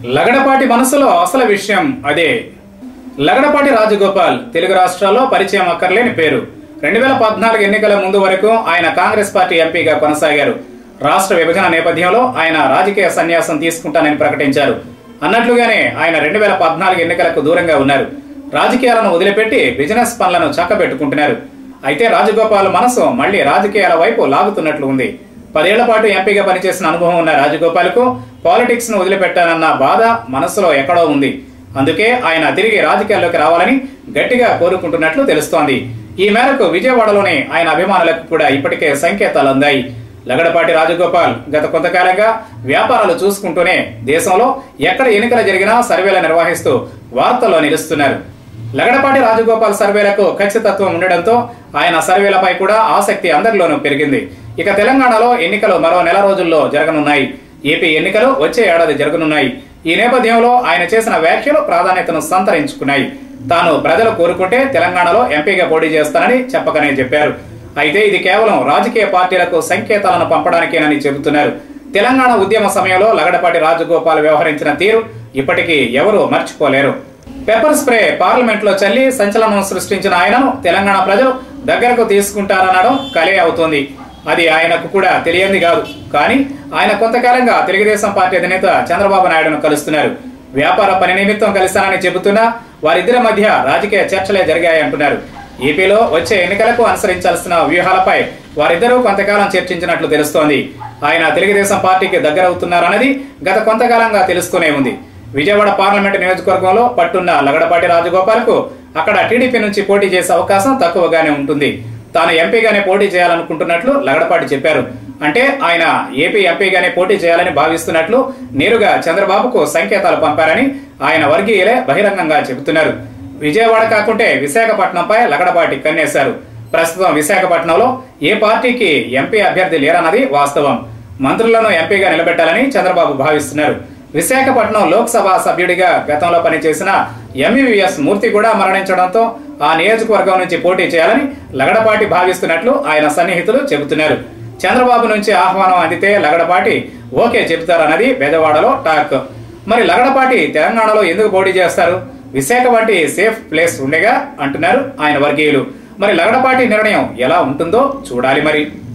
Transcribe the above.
లగడపాటి మనసులో అసలు విషయం అదే లగడపాటి రాజగోపాల్ తెలుగు రాష్ట్రాల్లో పరిచయం అక్కర్లేని పేరు రెండు వేల పద్నాలుగు ఎన్నికల ముందు వరకు ఆయన కాంగ్రెస్ పార్టీ ఎంపీగా కొనసాగారు రాష్ట్ర విభజన నేపథ్యంలో ఆయన రాజకీయ సన్యాసం తీసుకుంటానని ప్రకటించారు అన్నట్లుగానే ఆయన రెండు వేల పద్నాలుగు ఎన్నికలకు దూరంగా ఉన్నారు రాజకీయాలను వదిలిపెట్టి బిజినెస్ పనులను చక్కబెట్టుకుంటున్నారు అయితే రాజగోపాల్ మనసు మళ్లీ రాజకీయాల వైపు లాగుతున్నట్లు ఉంది పదేళ్ల పాటు ఎంపీగా పనిచేసిన అనుభవం ఉన్న రాజగోపాల్కు పాలిటిక్స్ ను వదిలిపెట్టానన్న బాధ మనసులో ఎక్కడో ఉంది అందుకే ఆయన తిరిగి రాజకీయాల్లోకి రావాలని గట్టిగా కోరుకుంటున్నట్లు తెలుస్తోంది ఈ మేరకు విజయవాడలోని ఆయన అభిమానులకు కూడా ఇప్పటికే సంకేతాలు అందాయి లగడపాటి రాజగోపాల్ గత కొంతకాలంగా వ్యాపారాలు చూసుకుంటూనే దేశంలో ఎక్కడ ఎన్నికలు జరిగినా సర్వేలు నిర్వహిస్తూ వార్తల్లో నిలుస్తున్నారు లగడపాటి రాజగోపాల్ సర్వేలకు ఖచ్చితత్వం ఉండడంతో ఆయన సర్వేలపై కూడా ఆసక్తి అందరిలోనూ పెరిగింది ఇక తెలంగాణలో ఎన్నికలు మరో నెల రోజుల్లో జరగనున్నాయి ఏపీ ఎన్నికలు వచ్చే ఏడాది జరగనున్నాయి ఈ నేపథ్యంలో ఆయన చేసిన వ్యాఖ్యలు ప్రాధాన్యతను సంతరించుకున్నాయి తాను ప్రజలు కోరుకుంటే తెలంగాణలో ఎంపీగా పోటీ చేస్తానని చెప్పకనే చెప్పారు అయితే ఇది కేవలం రాజకీయ పార్టీలకు సంకేతాలను పంపడానికేనని చెబుతున్నారు తెలంగాణ ఉద్యమ సమయంలో లగడపాటి రాజగోపాల్ వ్యవహరించిన తీరు ఇప్పటికీ ఎవరూ మర్చిపోలేరు పెప్పర్ స్ప్రే పార్లమెంట్ లో చల్లి సంచలనం సృష్టించిన ఆయనను తెలంగాణ ప్రజలు దగ్గరకు తీసుకుంటారనడం కలే అవుతోంది అది ఆయనకు కూడా తెలియంది కాదు కానీ ఆయన కొంతకాలంగా తెలుగుదేశం పార్టీ అధినేత చంద్రబాబు నాయుడును కలుస్తున్నారు వ్యాపార పని నిమిత్తం కలిశానని చెబుతున్నా వారిద్దరి మధ్య రాజకీయ చర్చలే జరిగాయంటున్నారు ఏపీలో వచ్చే ఎన్నికలకు అనుసరించాల్సిన వ్యూహాలపై వారిద్దరూ కొంతకాలం చర్చించినట్లు తెలుస్తోంది ఆయన తెలుగుదేశం పార్టీకి దగ్గరవుతున్నారన్నది గత కొంతకాలంగా తెలుస్తూనే ఉంది విజయవాడ పార్లమెంటు నియోజకవర్గంలో పట్టున్న లగడపాటి రాజగోపాల్కు అక్కడ టీడీపీ నుంచి పోటీ చేసే అవకాశం తక్కువగానే ఉంటుంది తాను ఎంపీగానే పోటీ చేయాలనుకుంటున్నట్లు లగడపాటి చెప్పారు అంటే ఆయన ఏపీ ఎంపీగానే పోటీ చేయాలని భావిస్తున్నట్లు నేరుగా చంద్రబాబుకు సంకేతాలు పంపారని ఆయన వర్గీయులే బహిరంగంగా చెబుతున్నారు విజయవాడ కాకుంటే విశాఖపట్నంపై లగడపాటి కన్నేశారు ప్రస్తుతం విశాఖపట్నంలో ఏ పార్టీకి ఎంపీ అభ్యర్థి లేరన్నది వాస్తవం మంత్రులను ఎంపీగా నిలబెట్టాలని చంద్రబాబు భావిస్తున్నారు విశాఖపట్నం లోక్సభ సభ్యుడిగా గతంలో పనిచేసిన ఎంఈవిఎస్ మూర్తి కూడా మరణించడంతో ఆ నియోజకవర్గం నుంచి పోటీ చేయాలని లగడపాటి భావిస్తున్నట్లు ఆయన సన్నిహితులు చెబుతున్నారు చంద్రబాబు నుంచి ఆహ్వానం అందితే లగడపాటి ఓకే చెబుతారన్నది బెజవాడలో టాక్ మరి లగడపాటి తెలంగాణలో ఎందుకు పోటీ చేస్తారు విశాఖ వంటి సేఫ్ ప్లేస్ ఉండేగా అంటున్నారు ఆయన వర్గీయులు మరి లగడపాటి నిర్ణయం ఎలా ఉంటుందో చూడాలి మరి